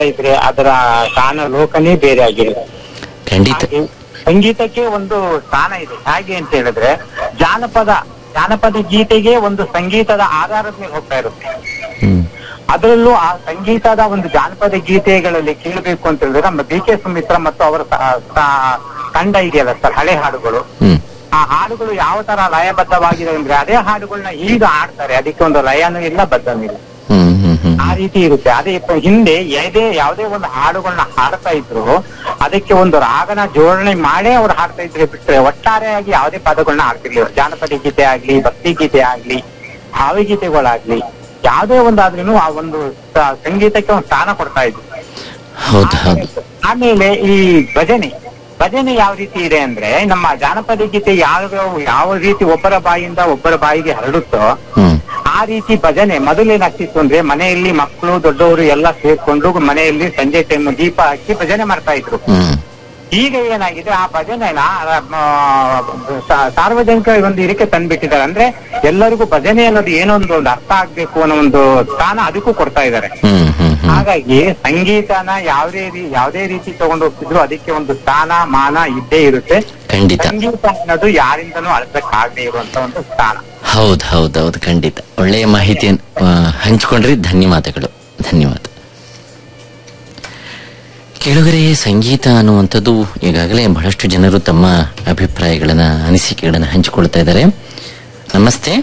ಇದ್ರೆ ಅದರ ಗಾನ ಲೋಕನೇ ಬೇರೆ ಆಗಿರುತ್ತೆ ಖಂಡಿತ ಹಾಗೆ ಸಂಗೀತಕ್ಕೆ ಒಂದು ಸ್ಥಾನ ಇದೆ ಹಾಗೆ ಅಂತ ಹೇಳಿದ್ರೆ ಜಾನಪದ ಜಾನಪದ ಗೀತೆಗೆ ಒಂದು ಸಂಗೀತದ ಆಧಾರದ ಮೇಲೆ ಹೋಗ್ತಾ ಇರುತ್ತೆ ಹ್ಮ್ ಅದರಲ್ಲೂ ಆ ಸಂಗೀತದ ಒಂದು ಜಾನಪದ ಗೀತೆಗಳಲ್ಲಿ ಕೇಳಬೇಕು ಅಂತ ಹೇಳಿದ್ರೆ ನಮ್ಮ ಬಿ ಕೆ ಸುಮಿತ್ರ ಮತ್ತು ಅವರ ಸ- ಸ- ತಂಡ ಇದೆಯಲ್ಲ ಸರ್ ಹಳೆ ಹಾಡುಗಳು ಹ್ಮ್ ಆ ಹಾಡುಗಳು ಯಾವ ತರ ಲಯಬದ್ಧವಾಗಿದೆ ಅಂದ್ರೆ ಅದೇ ಹಾಡುಗಳನ್ನ ಈಗ ಆಡ್ತಾರೆ ಅದಕ್ಕೆ ಒಂದು ಲಯನೂ ಇಲ್ಲ ಬದ್ಧನೂ ಇಲ್ಲ ಹ್ಮ್ ಹ್ಮ್ ಹ್ಮ್ ಆ ರೀತಿ ಇರುತ್ತೆ ಅದೇ ಇಪ್ಪ ಹಿಂದೆ ಯಾವುದೇ ಯಾವುದೇ ಒಂದು ಹಾಡುಗಳನ್ನ ಹಾಡ್ತಾ ಇದ್ರು ಅದಕ್ಕೆ ಒಂದು ರಾಗನ ಜೋಡಣೆ ಮಾಡೇ ಅವ್ರು ಹಾಡ್ತಾ ಇದ್ರೆ ಬಿಟ್ರೆ ಒಟ್ಟಾರೆಯಾಗಿ ಯಾವುದೇ ಪದಗಳನ್ನ ಹಾಡ್ತಿರ್ಲಿಲ್ಲ ಜಾನಪದ ಗೀತೆ ಆಗ್ಲಿ ಭಕ್ತಿ ಗೀತೆ ಆಗ್ಲಿ ಭಾವಗೀತೆಗಳಾಗ್ಲಿ ಯಾವುದೇ ಒಂದಾದ್ರೂ ಆ ಒಂದು ಸ- ಸಂಗೀತಕ್ಕೆ ಒಂದು ಸ್ಥಾನ ಕೊಡ್ತಾ ಇದ್ರು ಹೌದು ಹೌದು ಆಮೇಲೆ ಈ ಭಜನೆ ಭಜನೆ ಯಾವ ರೀತಿ ಇದೆ ಅಂದ್ರೆ ನಮ್ಮ ಜಾನಪದ ಗೀತೆ ಯಾವ ಯಾವ ರೀತಿ ಒಬ್ಬರ ಬಾಯಿಂದ ಒಬ್ಬರ ಬಾಯಿಗೆ ಹರಡುತ್ತೋ ಹ್ಮ್ ಆ ರೀತಿ ಭಜನೆ ಮೊದಲೇನಾಗ್ತಿತ್ತು ಅಂದ್ರೆ ಮನೆಯಲ್ಲಿ ಮಕ್ಕಳು ದೊಡ್ಡವರು ಎಲ್ಲ ಸೇರ್ಕೊಂಡು ಮನೆಯಲ್ಲಿ ಸಂಜೆ ಟೈಮ್ ದೀಪ ಹಚ್ಚಿ ಭಜನೆ ಮಾಡ್ತಾ ಇದ್ರು ಹ್ಮ್ ಈಗ ಏನಾಗಿದೆ ಆ ಭಜನೆನ ಆ, ಸಾ- ಸಾರ್ವಜನಿಕ ಒಂದು ಇದಕ್ಕೆ ತಂದ್ಬಿಟ್ಟಿದ್ದಾರೆ ಅಂದ್ರೆ ಎಲ್ಲರಿಗೂ ಭಜನೆ ಅನ್ನೋದು ಏನೋ ಒಂದು ಒಂದು ಅರ್ಥ ಆಗ್ಬೇಕು ಅನ್ನೋ ಒಂದು ಸ್ಥಾನ ಅದಕ್ಕೂ ಕೊಡ್ತಾ ಇದ್ದಾರೆ ಹ್ಮ್ ಹ್ಮ್ ಹ್ಮ್ ಹಾಗಾಗಿ ಸಂಗೀತನ ಯಾವುದೇ ರೀ ಯಾವುದೇ ರೀತಿ ತಗೊಂಡು ಹೋಗ್ತಿದ್ರು ಅದಕ್ಕೆ ಒಂದು ಸ್ಥಾನ ಮಾನ ಇದ್ದೇ ಇರುತ್ತೆ ಖಂಡಿತ ಸಂಗೀತ ಅನ್ನೋದು ಯಾರಿಂದನೂ ಅಳಸಕ್ಕಾಗದೇ ಇರುವಂತ ಒಂದು ಸ್ಥಾನ ಹೌದು ಹೌದು ಹೌದು ಖಂಡಿತ ಒಳ್ಳೆಯ ಮಾಹಿತಿಯನ್ನು ಆ, ಹಂಚಿಕೊಂಡ್ರಿ ಧನ್ಯವಾದಗಳು ಧನ್ಯವಾದ ಕೆಳಗರೆ ಸಂಗೀತ ಅನ್ನುವಂಥದ್ದು ಈಗಾಗಲೇ ಬಹಳಷ್ಟು ಜನರು ತಮ್ಮ ಅಭಿಪ್ರಾಯಗಳನ್ನ ಅನಿಸಿಕೆಗಳನ್ನ ಹಂಚಿಕೊಳ್ತಾ ಇದ್ದಾರೆ ನಮಸ್ತೆ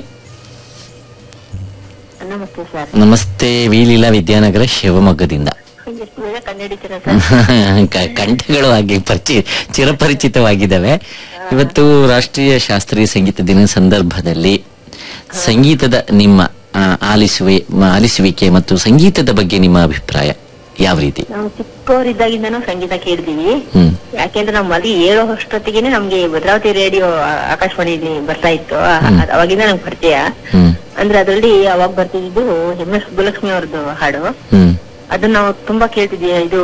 ನಮಸ್ತೆ ಸರ್ ನಮಸ್ತೆ ವಿಲೀಲಾ ವಿದ್ಯಾನಗರ ಶಿವಮೊಗ್ಗದಿಂದ ಎಷ್ಟು ಬೇಗ ಕಂಡುಹಿಡಿತೀರಾ ಸರ್ ಕ- ಕಂಠಗಳು ಆಗಿ ಪರಿಚಿ ಚಿರಪರಿಚಿತವಾಗಿದ್ದಾವೆ ಇವತ್ತು ರಾಷ್ಟ್ರೀಯ ಶಾಸ್ತ್ರೀಯ ಸಂಗೀತ ದಿನ ಸಂದರ್ಭದಲ್ಲಿ ಸಂಗೀತದ ನಿಮ್ಮ ಆ, ಆಲಿಸುವೆ ಮ- ಆಲಿಸುವಿಕೆ ಮತ್ತು ಸಂಗೀತದ ಬಗ್ಗೆ ನಿಮ್ಮ ಅಭಿಪ್ರಾಯ ಯಾವ ರೀತಿ ನಾವು ಚಿಕ್ಕವರಿದ್ದಾಗಿಂದನೂ ಸಂಗೀತ ಕೇಳ್ತೀವಿ ಹ್ಮ್ ಯಾಕೆಂದ್ರೆ ನಾವು ಮಲಿ ಏಳೋ ಅಷ್ಟೊತ್ತಿಗೆನೆ ನಮ್ಗೆ ಭದ್ರಾವತಿ ರೇಡಿಯೋ ಆಕಾಶವಾಣಿ ಬರ್ತಾ ಇತ್ತು ಆ- ಅದ್- ಅವಾಗಿಂದ ನಂಗೆ ಪರಿಚಯ ಹ್ಮ್ ಅಂದ್ರೆ ಅದರಲ್ಲಿ ಅವಾಗ ಬರ್ತಿದ್ದು ಎಂ ಎಸ್ ಸುಬ್ಬಲಕ್ಷ್ಮಿ ಅವ್ರದ್ದು ಹಾಡು ಹ್ಮ್ ಅದನ್ನ ನಾವು ತುಂಬಾ ಕೇಳ್ತಿದ್ವಿ ಇದು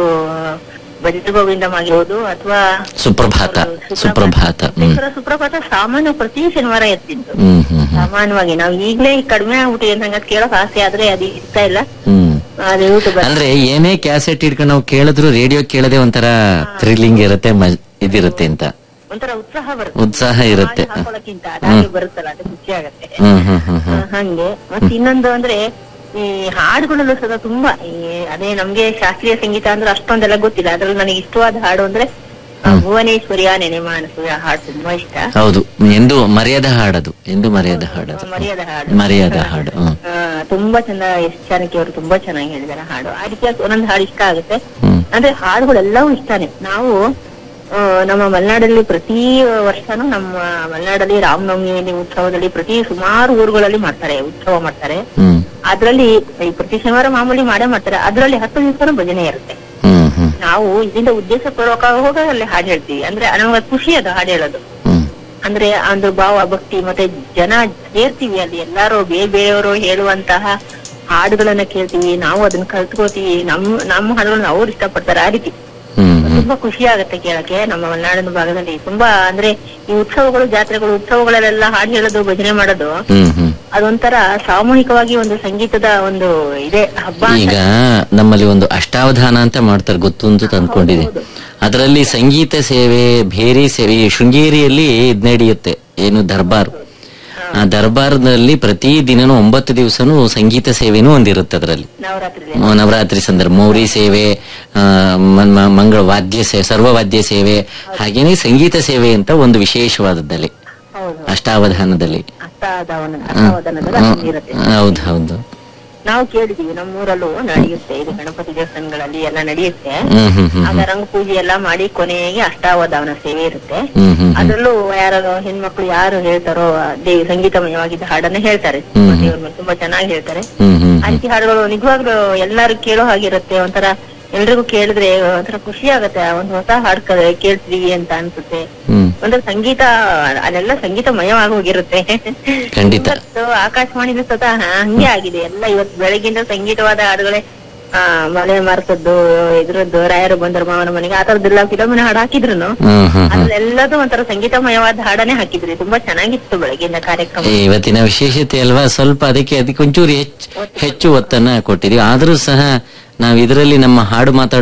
ಭಜ ಗೋವಿಂದಂ ಆಗಿರ್ಬೋದು ಅಥವಾ ಸುಪ್ರಭಾತ ಸುಪ್ರಭಾತ ಹ್ಮ್ ಸುಪ್ರಭಾತ ಸಾಮಾನ್ಯ ಪ್ರತಿ ಶನಿವಾರ ಎತ್ತಿದ್ದು ಹ್ಮ್ ಹ್ಮ್ ಹ್ಮ್ ಸಾಮಾನ್ಯವಾಗಿ ನಾವು ಈಗ್ಲೇ ಕಡಿಮೆ ಆಗ್ಬಿಟ್ಟಿದೆ ನಂಗೆ ಅದ್ ಕೇಳೋಕ್ ಆಸೆ ಆದ್ರೆ ಅದು ಇರ್ತಾ ಇಲ್ಲ ಹ್ಮ್ ಅದು ಯೂಟ್ಯೂಬ್ ಅಂದ್ರೆ ಏನೇ ಕ್ಯಾಸೆಟ್ ಇಟ್ಕೊಂಡು ನಾವು ಕೇಳಿದ್ರು ರೇಡಿಯೋ ಕೇಳದೆ ಒಂಥರ ಥ್ರಿಲ್ಲಿಂಗ್ ಇರುತ್ತೆ ಮಜ್- ಇದಿರುತ್ತೆ ಅಂತ ಒಂಥರ ಉತ್ಸಾಹ ಬರುತ್ತೆ ಉತ್ಸಾಹ ಇರುತ್ತೆ ಹಾಡ್ ಹಾಕೊಳಕ್ಕಿಂತ ಅದಾಗೆ ಬರುತ್ತಲ್ಲ ಅದು ಖುಷಿ ಆಗತ್ತೆ ಹ್ಮ್ ಹ್ಮ್ ಹ್ಮ್ ಆ, ಹ್ಮ್ ಹಂಗೆ ಮತ್ತೆ ಇನ್ನೊಂದು ಅಂದ್ರೆ ಈ ಹಾಡುಗಳಲ್ಲೂ ಸಹ ತುಂಬಾ ಈ ಅದೇ ನಮ್ಗೆ ಶಾಸ್ತ್ರೀಯ ಸಂಗೀತ ಅಂದ್ರೆ ಅಷ್ಟೊಂದೆಲ್ಲ ಗೊತ್ತಿಲ್ಲ ಅದ್ರಲ್ಲಿ ನನಗೆ ಇಷ್ಟವಾದ ಹಾಡು ಅಂದ್ರೆ ಆ, ಭುವನೇಶ್ವರಿಯ ನೆನೆ ಮಾನಸು ಆ ಹಾಡು ತುಂಬಾ ಇಷ್ಟ ಹೌದು ಎಂದು ಮರ್ಯಾದ ಹಾಡದು ಎಂದು ಮರ್ಯಾದ ಹಾಡದು ಮರ್ಯಾದ ಹಾಡು ಮರ್ಯಾದ ಹಾಡು ಹ್ಮ್ ಆ, ತುಂಬಾ ಚಂದ ಎಸ್ ಜಾನಕಿ ಅವರು ತುಂಬಾ ಚೆನ್ನಾಗಿ ಹೇಳಿದಾರೆ ಹಾಡು ಆ ರೀತಿಯಾಗಿ ಒಂದೊಂದು ಹಾಡು ಇಷ್ಟ ಆಗುತ್ತೆ ಹ್ಮ್ ಅಂದ್ರೆ ಹಾಡುಗಳೆಲ್ಲವೂ ಇಷ್ಟಾನೆ ನಾವು ಆ, ನಮ್ಮ ಮಲೆನಾಡಲ್ಲಿ ಪ್ರತಿ ವರ್ಷನೂ ನಮ್ಮ ಮಲೆನಾಡಲ್ಲಿ ರಾಮನವಮಿ ಉತ್ಸವದಲ್ಲಿ ಪ್ರತಿ ಸುಮಾರು ಊರುಗಳಲ್ಲಿ ಮಾಡ್ತಾರೆ ಉತ್ಸವ ಮಾಡ್ತಾರೆ ಹ್ಮ್ ಅದ್ರಲ್ಲಿ ಈ ಪ್ರತಿ ಶನಿವಾರ ಮಾಮೂಲಿ ಮಾಡೇ ಮಾಡ್ತಾರೆ ಅದ್ರಲ್ಲಿ ಹತ್ತು ದಿವಸನೂ ಭಜನೆ ಇರುತ್ತೆ ಹ್ಮ್ ಹ್ಮ್ ನಾವು ಇದರಿಂದ ಉದ್ದೇಶ ಪೂರ್ವಕ ಹೋಗ ಅಲ್ಲಿ ಹಾಡು ಹೇಳ್ತೀವಿ ಅಂದ್ರೆ ನಮ್ಗೆ ಅದ್ ಖುಷಿ ಅದು ಹಾಡು ಹೇಳೋದು ಹ್ಮ್ ಅಂದ್ರೆ ಒಂದು ಭಾವ ಭಕ್ತಿ ಮತ್ತೆ ಜನ ಸೇರ್ತೀವಿ ಅಲ್ಲಿ ಎಲ್ಲಾರು ಬೇರೆ ಬೇರೆಯವರು ಹೇಳುವಂತಹ ಹಾಡುಗಳನ್ನ ಕೇಳ್ತೀವಿ ನಾವು ಅದನ್ನ ಕಲ್ತ್ಕೋತೀವಿ ನಮ್ ನಮ್ಮ ಹಾಡುಗಳನ್ನ ಅವ್ರು ಇಷ್ಟಪಡ್ತಾರೆ ಆ ರೀತಿ ಹ್ಮ್ ಹ್ಮ್ ತುಂಬಾ ಖುಷಿ ಆಗತ್ತೆ ಕೇಳಕ್ಕೆ ನಮ್ಮ ಮಲೆನಾಡಿನ ಭಾಗದಲ್ಲಿ ತುಂಬಾ ಅಂದ್ರೆ ಈ ಉತ್ಸವಗಳು ಜಾತ್ರೆಗಳು ಉತ್ಸವಗಳಲ್ಲೆಲ್ಲ ಹಾಡು ಹೇಳೋದು ಭಜನೆ ಮಾಡೋದು ಹ್ಮ್ ಹ್ಮ್ ಅದೊಂಥರ ಸಾಮೂಹಿಕವಾಗಿ ಒಂದು ಸಂಗೀತದ ಒಂದು ಇದೆ ಹಬ್ಬ ಅಂತ. ಈಗ ನಮ್ಮಲ್ಲಿ ಒಂದು ಅಷ್ಟಾವಧಾನ ಅಂತ ಮಾಡ್ತಾರೆ ಗೊತ್ತು ಅಂತ ತಂದ್ಕೊಂಡಿದೆ ಅದರಲ್ಲಿ ಸಂಗೀತ ಸೇವೆ ಭೇರಿ ಸೇವೆ ಈ ಶೃಂಗೇರಿಯಲ್ಲಿ ಇದ್ ನಡೆಯುತ್ತೆ ಏನು ದರ್ಬಾರ್ ಆ ದರ್ಬಾರ್ನಲ್ಲಿ ಪ್ರತಿ ದಿನನೂ ಒಂಬತ್ತು ದಿವಸನೂ ಸಂಗೀತ ಸೇವೆನೂ ಒಂದಿರುತ್ತೆ ಅದರಲ್ಲಿ ನವರಾತ್ರಿ ಮ- ನವರಾತ್ರಿ ಸಂದರ್ಭ ಮೌರಿ ಸೇವೆ ಆ, ಮ- ಮ- ಮಂಗಳ ವಾದ್ಯ ಸೇವೆ ಸರ್ವವಾದ್ಯ ಸೇವೆ ಹಾಗೇನೆ ಸಂಗೀತ ಸೇವೆ ಅಂತ ಒಂದು ವಿಶೇಷವಾದದ್ದಲ್ಲಿ ಹೌದು ಅಷ್ಟಾವಧಾನದಲ್ಲಿ ಅಷ್ಟಾವಧಾನ ಅಷ್ಟಾವಧಾನದಲ್ಲಿ ಇರುತ್ತೆ ಹೌದು ಹೌದು ನಾವು ಕೇಳಿದೀವಿ ನಮ್ಮೂರಲ್ಲೂ ನಡೆಯುತ್ತೆ ಇದು ಗಣಪತಿ ದೇವಸ್ಥಾನಗಳಲ್ಲಿ ಎಲ್ಲ ನಡೆಯುತ್ತೆ ಹ್ಮ್ ಹ್ಮ್ ಹ್ಮ್ ಆಗ ರಂಗ ಪೂಜೆ ಎಲ್ಲ ಮಾಡಿ ಕೊನೆಗೆ ಅಷ್ಟಾವಧಾನ ಸೇವೆ ಇರುತ್ತೆ ಹ್ಮ್ ಹ್ಮ್ ಹ್ಮ್ ಅದ್ರಲ್ಲೂ ಯಾರು ಹೆಣ್ಮಕ್ಳು ಯಾರು ಹೇಳ್ತಾರೋ ದೇ ಸಂಗೀತಮಯವಾಗಿದ್ದ ಹಾಡನ್ನ ಹೇಳ್ತಾರೆ ಹ್ಮ್. ದೇವ್ರ ಮೇಲೆ ತುಂಬಾ ಚೆನ್ನಾಗಿ ಹೇಳ್ತಾರೆ ಹ್ಮ್ ಹ್ಮ್ ಆ ರೀತಿ ಹಾಡುಗಳು ನಿಜವಾಗ್ಲೂ ಎಲ್ಲಾರು ಕೇಳೋ ಹಾಗಿರುತ್ತೆ ಒಂಥರ ಎಲ್ರಿಗೂ ಕೇಳಿದ್ರೆ ಒಂಥರ ಖುಷಿ ಆಗತ್ತೆ ಒಂದು ಹೊಸ ಹಾಡ್ ಕ- ಕೇಳ್ತೀವಿ ಅಂತ ಅನ್ಸುತ್ತೆ ಹ್ಮ್ ಒಂಥರ ಸಂಗೀತ ಅಲ್ಲೆಲ್ಲ ಸಂಗೀತಮಯವಾಗಿ ಹೋಗಿರುತ್ತೆ ಖಂಡಿತ. ಇವತ್ತು ಆಕಾಶವಾಣಿನ ಸ್ವತಃ ಹಂಗೆ ಆಗಿದೆ ಎಲ್ಲ ಇವತ್ತು ಬೆಳಗಿಂದ ಸಂಗೀತವಾದ ಹಾಡುಗಳೇ ಆ ಮಲೆ ಮಾರ್ತದ್ದು ಇದ್ರದ್ದು ರಾಯರು ಬಂದರು ಮಾವನ ಮನೆಗೆ ಆ ತರದ್ದೆಲ್ಲ ಫಿಲಮಿನ ಹಾಡು ಹಾಕಿದ್ರು ಹ್ಮ್ ಹ್ಮ್ ಹ್ಮ್ ಅದ್ರಲ್ಲೆಲ್ಲದೂ ಒಂಥರ ಸಂಗೀತಮಯವಾದ ಹಾಡನೆ ಹಾಕಿದ್ರಿ ತುಂಬಾ ಚೆನ್ನಾಗಿತ್ತು ಬೆಳಗಿನ ಕಾರ್ಯಕ್ರಮ ಏ, ಇವತ್ತಿನ ವಿಶೇಷತೆ ಅಲ್ವಾ ಸ್ವಲ್ಪ ಅದಕ್ಕೆ ಅದಕ್ಕೆ ಒಂಚೂರು ಹೆಚ್ಚು ಹೆಚ್ಚು ಒತ್ತನ್ನ ಕೊಟ್ಟಿದೀವಿ ಆದ್ರೂ ಸಹ ನಾವು ಇದರಲ್ಲಿ ನಮ್ಮ ಹಾಡು ಮಾತಾಡೋ